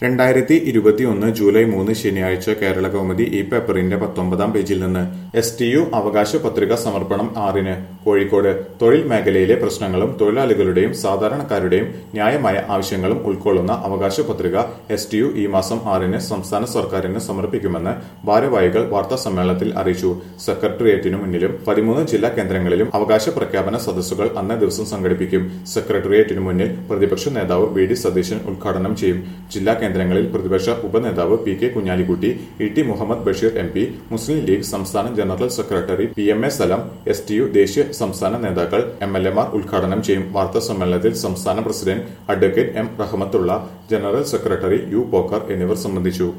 രണ്ടായിരത്തി ഇരുപത്തിയൊന്ന് ജൂലൈ മൂന്ന് ശനിയാഴ്ച കേരള കൗമുദി ഈ പേപ്പറിന്റെ പത്തൊമ്പതാം പേജിൽ നിന്ന് എസ് ടി യു അവകാശ പത്രിക സമർപ്പണം ആറിന് കോഴിക്കോട് തൊഴിൽ മേഖലയിലെ പ്രശ്നങ്ങളും തൊഴിലാളികളുടെയും സാധാരണക്കാരുടെയും ന്യായമായ ആവശ്യങ്ങളും ഉൾക്കൊള്ളുന്ന അവകാശ പത്രിക എസ് ടി യു ഈ മാസം ആറിന് സംസ്ഥാന സർക്കാരിന് സമർപ്പിക്കുമെന്ന് ഭാരവാഹികൾ വാർത്താ സമ്മേളനത്തിൽ അറിയിച്ചു സെക്രട്ടേറിയറ്റിനു മുന്നിലും പതിമൂന്ന് ജില്ലാ കേന്ദ്രങ്ങളിലും അവകാശ പ്രഖ്യാപന സദസ്സുകൾ അന്നേ ദിവസം സംഘടിപ്പിക്കും സെക്രട്ടേറിയറ്റിനു മുന്നിൽ പ്രതിപക്ഷ നേതാവ് വി ഡി സതീശൻ ഉദ്ഘാടനം ചെയ്യും ജില്ലാ കേന്ദ്രങ്ങളിൽ പ്രതിപക്ഷ ഉപനേതാവ് P K Kunhalikutty E T Muhammad Basheer M P Muslim League സംസ്ഥാന general secretary P M A Salam S T U ദേശീയ സംസ്ഥാന നേതാക്കൾ എം എൽ എമാർ ഉദ്ഘാടനം ചെയ്യും വാർത്താ സമ്മേളനത്തിൽ സംസ്ഥാന president advocate M Rahmathulla general secretary U Pokker എന്നിവർ സംബന്ധിച്ചു